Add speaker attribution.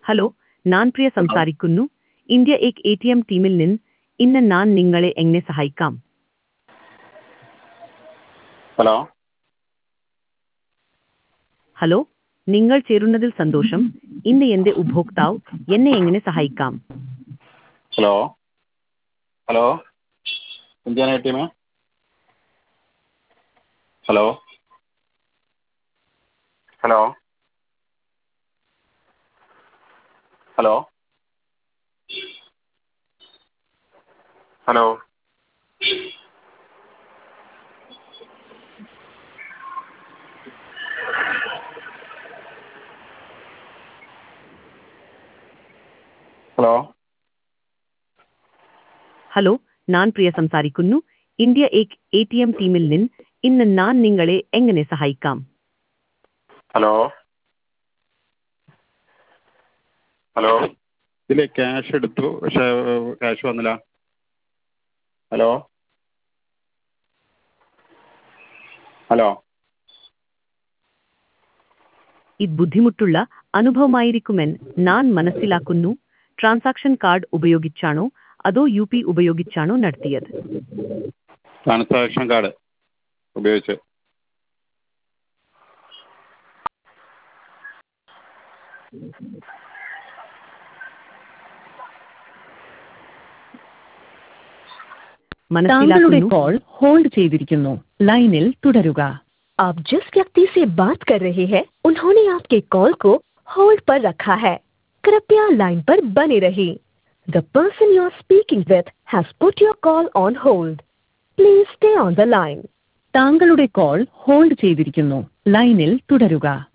Speaker 1: hello ഞാൻ പ്രിയ സംസാരിക്കുന്നു India എക് എ ടി എം ടീമിൽ നിന്ന് ഇന്ന് ഞാൻ നിങ്ങളെ എങ്ങനെ സഹായിക്കാം
Speaker 2: ഹലോ
Speaker 1: ഹലോ നിങ്ങൾ ചേരുന്നതിൽ സന്തോഷം ഇന്ന് എന്റെ ഉപഭോക്താവ് എന്നെ എങ്ങനെ സഹായിക്കാം
Speaker 2: hello hello Indian A T M hello hello hello hello hello
Speaker 1: hello ഞാൻ പ്രിയ സംസാരിക്കുന്നു ഇന്ത്യ എക് എ ടി എം ടീമിൽ നിന്ന് ഇന്ന് ഞാൻ നിങ്ങളെ എങ്ങനെ സഹായിക്കാം
Speaker 2: ഹലോ ഹലോ ഇതിൽ ക്യാഷ് എടുത്തു പക്ഷേ ക്യാഷ് വന്നില്ല ഹലോ ഹലോ
Speaker 1: ഇത് ബുദ്ധിമുട്ടുള്ള അനുഭവമായിരിക്കുമെന്ന് ഞാൻ മനസ്സിലാക്കുന്നു ട്രാൻസാക്ഷൻ കാർഡ് ഉപയോഗിച്ചാണോ അതോ യു പി ഉപയോഗിച്ചാണോ നടത്തിയത്
Speaker 2: ട്രാൻസാക്ഷൻ കാർഡ് ഉപയോഗിച്ച്
Speaker 3: താങ്കളുടെ
Speaker 1: മനസ്സിലാക്കുന്നു
Speaker 3: കോൾ ഹോൾഡ് ചെയ്തിരിക്കുന്നു ലൈനിൽ തുടരുക
Speaker 4: आप जिस व्यक्ति से बात कर रहे हैं उन्होंने आपके कॉल को होल्ड पर रखा है कृपया लाइन पर बने रहिए the person you are speaking with has put your call on hold please stay on the line
Speaker 3: താങ്കളുടെ കോൾ ഹോൾഡ് ചെയ്തിരിക്കുന്നു ലൈനിൽ തുടരുക